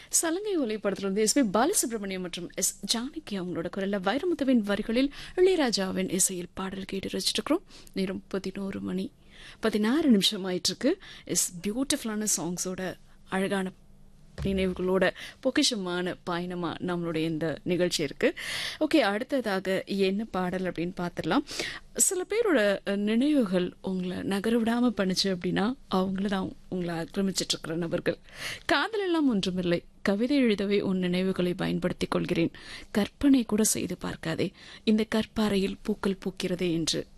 சலங்கை ஒலி படத்திலிருந்து எஸ் பி பாலசுப்ரமணியம் மற்றும் எஸ் ஜானகி அவங்களோட குரல்ல வைரமுத்துவின் வரிகளில் இளையராஜாவின் இசையில் பாடல் கேட்டு ரசிச்சுட்டு இருக்கிறோம் நேரம் பதினோரு மணி பதினாறு நிமிஷம் ஆயிட்டு இருக்கு இஸ் பியூட்டிஃபுல்லான சாங்ஸோட அழகான நினைவுகளோட பொக்கிஷமான பயணமா நம்மளுடைய இந்த நிகழ்ச்சி இருக்கு ஓகே அடுத்ததாக என்ன பாடல் அப்படின்னு பார்த்துடலாம் சில பேரோட அஹ், நினைவுகள் உங்களை நகர விடாம பண்ணுச்சு அப்படின்னா அவங்கள தான் உங்களை ஆக்கிரமிச்சிட்டு இருக்கிற நபர்கள் காதல் எல்லாம் ஒன்றுமில்லை கவிதை எழுதவே உன் நினைவுகளை பயன்படுத்திக் கொள்கிறேன் கற்பனை கூட செய்து பார்க்காதே இந்த கற்பாறையில் பூக்கள் பூக்கிறதே என்று